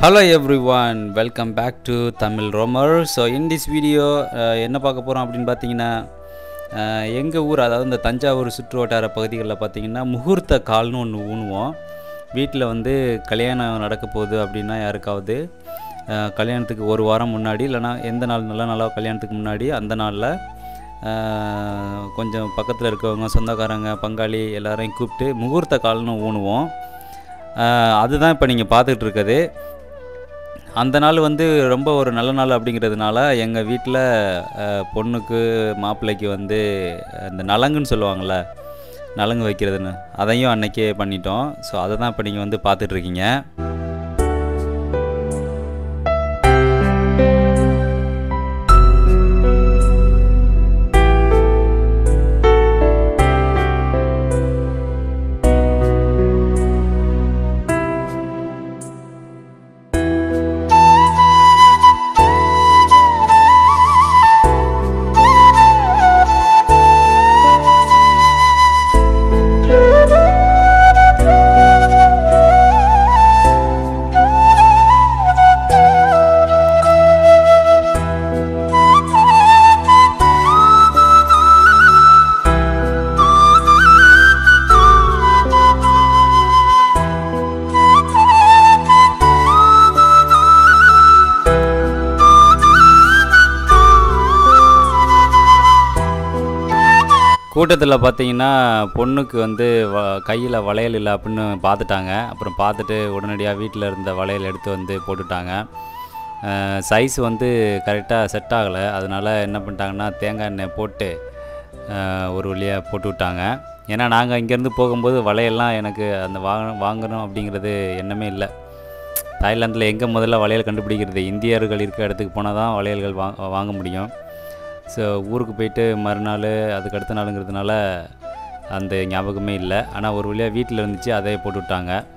hello everyone welcome back to Tamil roamer so in this video என்ன பார்க்க போகிறோம் அப்படின்னு பார்த்தீங்கன்னா எங்கள் ஊர் அதாவது இந்த தஞ்சாவூர் சுற்று வட்டார பகுதிகளில் பார்த்தீங்கன்னா முகூர்த்த கால்னு ஒன்று ஊனுவோம் வீட்டில் வந்து கல்யாணம் நடக்க போகுது அப்படின்னா யாருக்காவது அஹ், கல்யாணத்துக்கு ஒரு வாரம் முன்னாடி இல்லைனா எந்த நாள் நல்ல நாளாக கல்யாணத்துக்கு முன்னாடி அந்த நாளில் அஹ், கொஞ்சம் பக்கத்தில் இருக்கவங்க சொந்தக்காரங்க பங்காளி எல்லாரையும் கூப்பிட்டு முகூர்த்த கால்னு ஊனுவோம் அஹ், அதுதான் இப்போ நீங்கள் பார்த்துட்டு இருக்குது அந்த நாள் வந்து ரொம்ப ஒரு நல்ல நாள் அப்படிங்கிறதுனால எங்கள் வீட்டில் பொண்ணுக்கு மாப்பிள்ளைக்கு வந்து இந்த நலங்குன்னு சொல்லுவாங்கள்ல நலங்கு வைக்கிறதுன்னு அதையும் அன்னைக்கே பண்ணிட்டோம் ஸோ அதை தான் இப்போ நீங்கள் வந்து பார்த்துட்ருக்கீங்க கூட்டத்தில் பார்த்தீங்கன்னா பொண்ணுக்கு வந்து வ கையில் வளையல் இல்லை அப்படின்னு பார்த்துட்டாங்க அப்புறம் பார்த்துட்டு உடனடியாக வீட்டில் இருந்த வளையல் எடுத்து வந்து போட்டுட்டாங்க சைஸ் வந்து கரெக்டாக செட் ஆகலை அதனால் என்ன பண்ணிட்டாங்கன்னா தேங்காய் எண்ணெய் போட்டு அஹ், ஒரு வழியாக போட்டு விட்டாங்க ஏன்னா நாங்கள் இங்கேருந்து போகும்போது வளையல்லாம் எனக்கு அந்த வாங்க வாங்கணும் அப்படிங்கிறது எண்ணமே இல்லை தாய்லாந்தில் எங்கே முதல்ல வளையல் கண்டுபிடிக்கிறது இந்தியர்கள் இருக்க இடத்துக்கு போனால் தான் வளையல்கள் வா வாங்க முடியும் ஸோ ஊருக்கு போயிட்டு மறுநாள் அதுக்கு அடுத்த நாளுங்கிறதுனால அந்த ஞாபகமே இல்லை ஆனால் ஒரு வழியாக வீட்டில் இருந்துச்சு அதே போட்டு விட்டாங்க